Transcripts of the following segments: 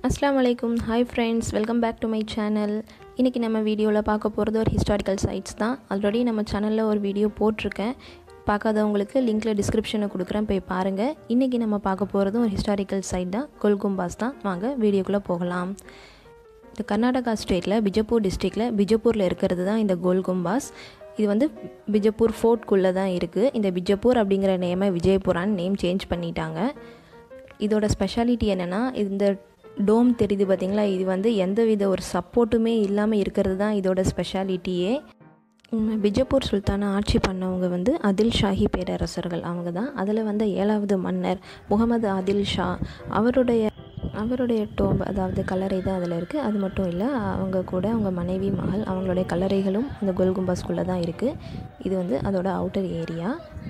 அஸ்லாம் வலைக்கும் hi friends welcome back to my channel இன்றைக்கி நம்ம வீடியோவில் பார்க்க போகிறது ஒரு ஹிஸ்டாரிக்கல் சைட்ஸ் தான் ஆல்ரெடி நம்ம சேனலில் ஒரு வீடியோ போட்டிருக்கேன் பார்க்காதவங்களுக்கு லிங்க்கில் டிஸ்கிரிப்ஷனில் கொடுக்குறேன் போய் பாருங்கள் இன்றைக்கி நம்ம பார்க்க போகிறதும் ஒரு ஹிஸ்டாரிக்கல் சைட் தான் கொல்கும்பாஸ் தான் வாங்க வீடியோக்குள்ளே போகலாம் இந்த கர்நாடகா ஸ்டேட்டில் பிஜப்பூர் டிஸ்ட்ரிக்டில் பிஜப்பூரில் இருக்கிறது தான் இந்த கோல்கும்பாஸ் இது வந்து பிஜப்பூர் ஃபோர்ட்குள்ளே தான் இருக்குது இந்த பிஜப்பூர் அப்படிங்கிற நேமை விஜயபுரான்னு நேம் சேஞ்ச் பண்ணிட்டாங்க இதோட ஸ்பெஷாலிட்டி என்னென்னா இந்த டோம் தெரியுது பார்த்தீங்களா இது வந்து எந்தவித ஒரு சப்போர்ட்டுமே இல்லாமல் இருக்கிறது தான் இதோட ஸ்பெஷாலிட்டியே உம், பிஜப்பூர் சுல்தானை ஆட்சி பண்ணவங்க வந்து அதில் ஷாஹி பேரரசர்கள் அவங்க தான் அதில் வந்த ஏழாவது மன்னர் முகமது ஆதில் ஷா அவருடைய அவருடைய டோம் அதாவது கல்லறை தான் அதில் இருக்குது அது மட்டும் இல்லை அவங்க கூட அவங்க மனைவி மகள் அவங்களுடைய கல்லறைகளும் இந்த கோல்கும்பாஸ்குள்ளே தான் இருக்குது இது வந்து அதோட அவுட்டர் ஏரியா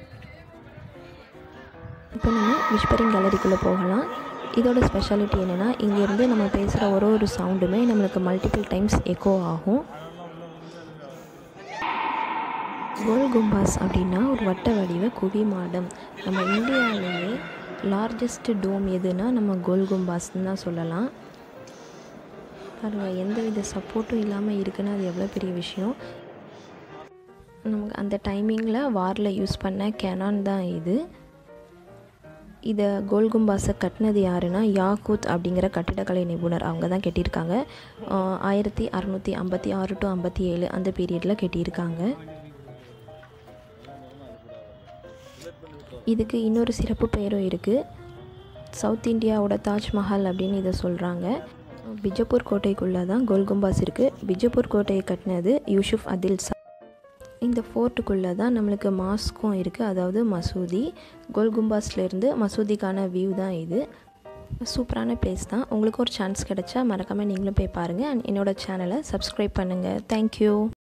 இப்போ நம்ம விஸ்பரிங் கேலரிக்குள்ளே போகலாம் இதோட ஸ்பெஷாலிட்டி என்னென்னா இங்கேருந்து நம்ம பேசுகிற ஒரு ஒரு சவுண்டுமே நம்மளுக்கு மல்டிபிள் டைம்ஸ் எக்கோ ஆகும் கோல் கும்பாஸ் அப்படின்னா ஒரு வட்ட வடிவ குவி மாடம் நம்ம இந்தியாவிலேயே லார்ஜஸ்ட் டோம் எதுனா நம்ம கோல் கும்பாஸ்ன்னு தான் சொல்லலாம் பாருங்க எந்த வித சப்போர்ட்டும் இல்லாமல் இருக்குன்னா அது எவ்வளோ பெரிய விஷயம் நமக்கு அந்த டைமிங்கில் வாரில் யூஸ் பண்ண கேனான் தான் இது இதை கோல்கும்பாஸை கட்டினது யாருன்னா யாக்கூத் அப்படிங்கிற கட்டிடக்கலை நிபுணர் அவங்க தான் கட்டியிருக்காங்க ஆஹ் ஆயிரத்தி அறநூற்றி ஐம்பத்தி ஆறு டு ஐம்பத்தி ஏழு அந்த பீரியடில் கட்டியிருக்காங்க இதுக்கு இன்னொரு சிறப்பு பெயரும் இருக்குது சவுத் இந்தியாவோட தாஜ்மஹால் அப்படின்னு இதை சொல்கிறாங்க பிஜப்பூர் கோட்டைக்குள்ளே தான் கோல்கும்பாஸ் இருக்குது பிஜப்பூர் கோட்டையை கட்டினது யூசுஃப் அதில் சா இந்த ஃபோர்ட்டுக்குள்ளே தான் நம்மளுக்கு மாஸ்க்கும் இருக்குது அதாவது மசூதி கோல்கும்பாஸ்லேருந்து மசூதிக்கான வியூ தான் இது சூப்பரான பிளேஸ் தான் உங்களுக்கு ஒரு சான்ஸ் கிடைச்சா மறக்காமல் நீங்களும் போய் பாருங்கள் அண்ட் என்னோட சேனலை சப்ஸ்கிரைப் பண்ணுங்கள் தேங்க்யூ